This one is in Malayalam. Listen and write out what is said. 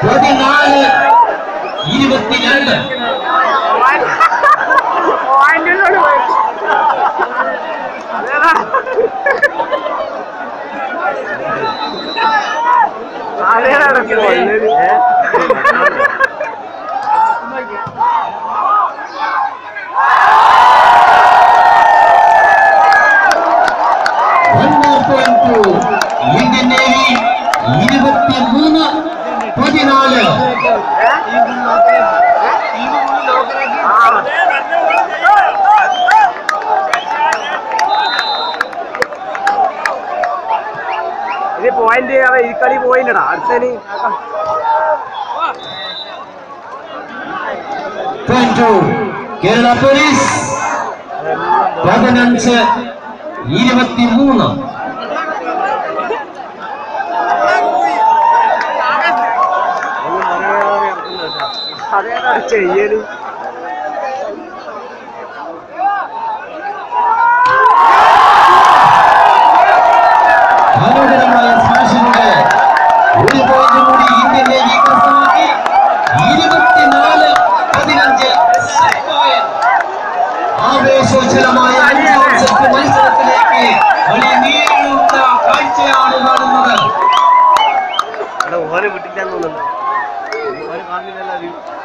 പതിനാല് ഇരുപത്തിരണ്ട് One more point to Indian Navy. ഇരുപത്തിമൂന്ന് പതിനാല് ഇത് പോയിന്റ് ഈ കളി പോയില്ലടാ അടുത്തതിന് Point to കേരള പോലീസ് പതിനഞ്ച് ഇരുപത്തിമൂന്ന് അതേതാ ചെയ്യല് മനോഹരമായ സ്മാഷിലൂടെ ഒരു പോയിന്റ് കൂടി ഇന്ത്യൻ നേവി കരസ്ഥമാക്കി ഇരുപത്തിനാല് പതിനഞ്ച് set point. ആവേശോജ്വലമായ അഞ്ചാം സെറ്റ് മത്സരത്തിലേക്ക് കളി നീളുന്ന കാഴ്ചയാണ് കാണുന്നത് ഓനെ വിട്ടില്ലാന്ന് തോന്നുന്നു ഓനെ കാണുന്നില്ല